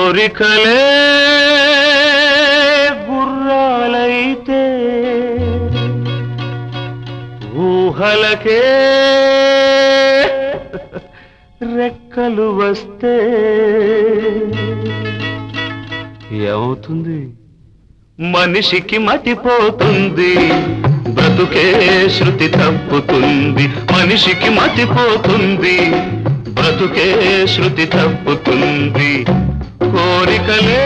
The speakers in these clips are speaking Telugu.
కోరికలే గుర్రాలైతే ఊహలకే రెక్కలు వస్తే ఏమవుతుంది మనిషికి మతిపోతుంది బ్రతుకే శృతి తప్పుతుంది మనిషికి మతిపోతుంది బ్రతుకే శృతి తప్పుతుంది కోరికలే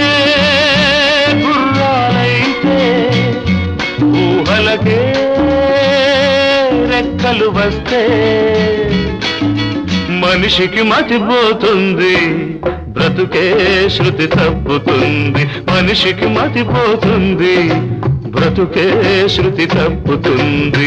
గుర్రాలైతే ఊహలకే రెక్కలు వస్తే మనిషికి మతిపోతుంది బ్రతుకే శృతి తప్పుతుంది మనిషికి మతిపోతుంది బ్రతుకే శృతి తప్పుతుంది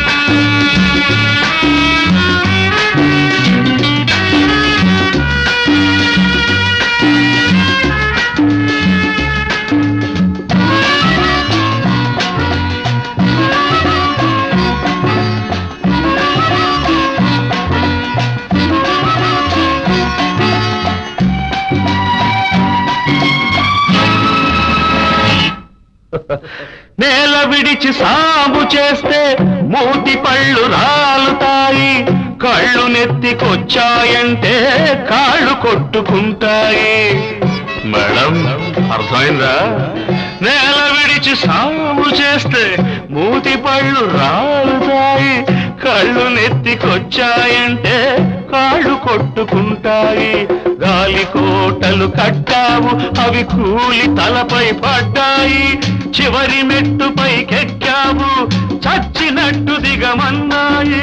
నేల విడిచి సాగు చేస్తే మూతి పళ్ళు రాలుతాయి కళ్ళు నెత్తికొచ్చాయంటే కాళ్ళు కొట్టుకుంటాయి మేడం అర్థమైందా నేల విడిచి సాగు చేస్తే మూతి పళ్ళు రాలుతాయి కళ్ళు నెత్తికొచ్చాయంటే కాళ్ళు కొట్టుకుంటాయి గాలి కోటలు కట్టావు అవి కూలి తలపై పడ్డాయి చివరి మెట్టు పైకెక్కావు చచ్చినట్టు దిగమన్నాయి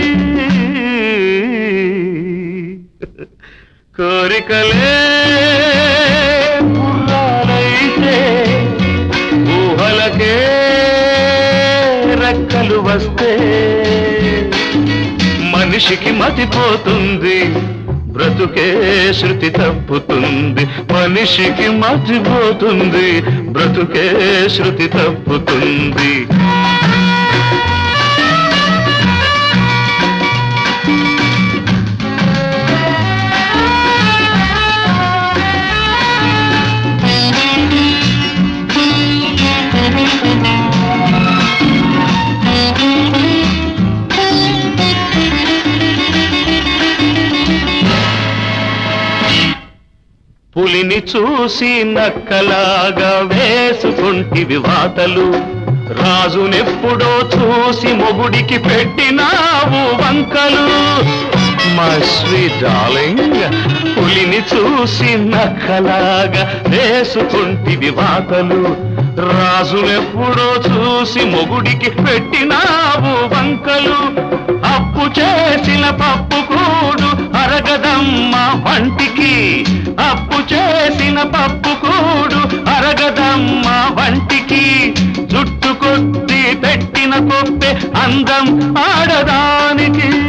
కోరికలే గుర్రాలైతే ఊహలకే రెక్కలు వస్తే మనిషికి మతిపోతుంది బ్రతుకే శృతి తప్పుతుంది మనిషికి మతిపోతుంది బ్రతుకే శృతి తప్పుతుంది పులిని చూసి నక్కలాగా వేసుకుంటివి వాతలు రాజునెప్పుడో చూసి మొగుడికి పెట్టినావు వంకలు మా శ్రీ డార్లింగ్ పులిని చూసి నక్కలాగా వేసుకుంటివి వాతలు రాజునెప్పుడో చూసి మొగుడికి పెట్టినావు వంకలు అప్పు చేసిన పప్పు కూడు అరగదమ్మ వంటికి అప్పు చేసిన పప్పు కూడు అరగదమ్మ వంటికి జుట్టు కొద్ది పెట్టిన కొప్పే అందం ఆడదానికి